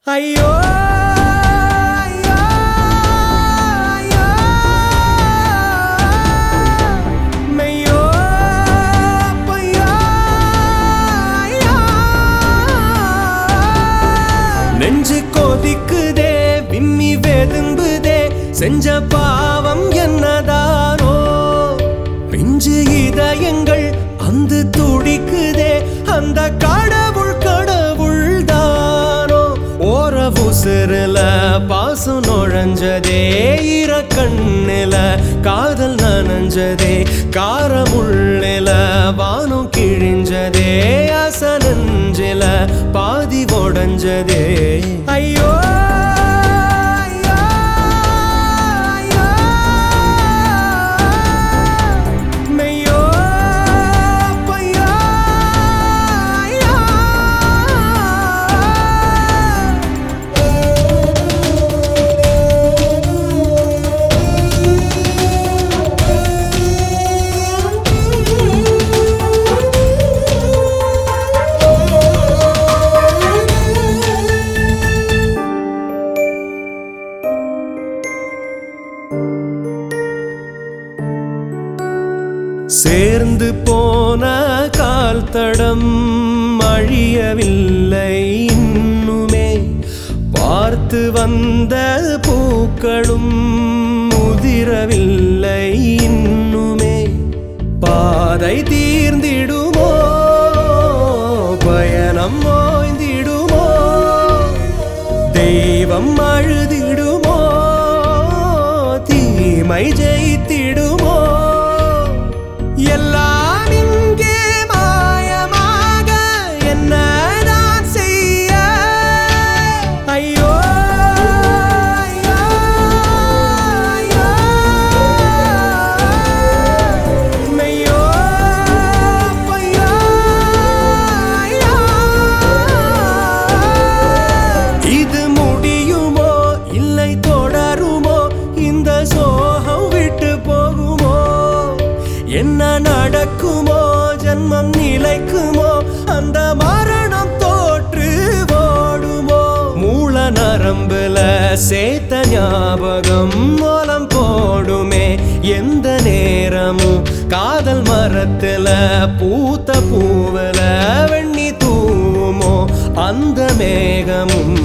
ஐயோ ஐயோ, ஐயோ, மெய்யோ, பொய்யோ, ஐயோ. நெஞ்சு கொதிக்குதே விம்மி வெதும்புதே செஞ்ச பாவம் என்னதானோ பிஞ்சு இதயங்கள் அந்த துடிக்குதே அந்த கடவுள் கடவுள் தானோ ஓர உசுருல பாசம் நுழைஞ்சதே ஈர கண்ணில காதல் நனைஞ்சதே காரமுள்ளில வானம் கிழிஞ்சதே அசனஞ்சில பாதி உடஞ்சதே ஐயோ ஐயோ, ஐயோ. மெய்யோ, பொய்யோ, ஐயோ. சேர்ந்து போன கால் தடம் அழியவில்லை இன்னுமே பார்த்து வந்த பூக்களும் முதிரவில்லை இன்னுமே பாதை தீர்ந்திடுமோ பயணம் ஓய்ந்திடுமோ தெய்வம் அழுதிடுமோ தீமை ஜெயித்திடுமோ எல்லாம் இங்கே மாயமாக என்னதான் செய்ய ஐயோ ஐயோ, ஐயோ. மெய்யோ, பொய்யோ, ஐயோ. இது முடியுமோ இல்லை தொடருமோ இந்த சோகம் விட்டு போகுமோ என்ன நடக்குமோ ஜன்மம் நிலைக்குமோ அந்த மரணம் தோற்று ஓடுமோ மூல நரம்புல சேத்த ஞாபகம் மூலம் போடுமே எந்த நேரமும் காதல் மரத்துல பூத்த பூவல வெண்ணி தூவுமோ அந்த மேகமும்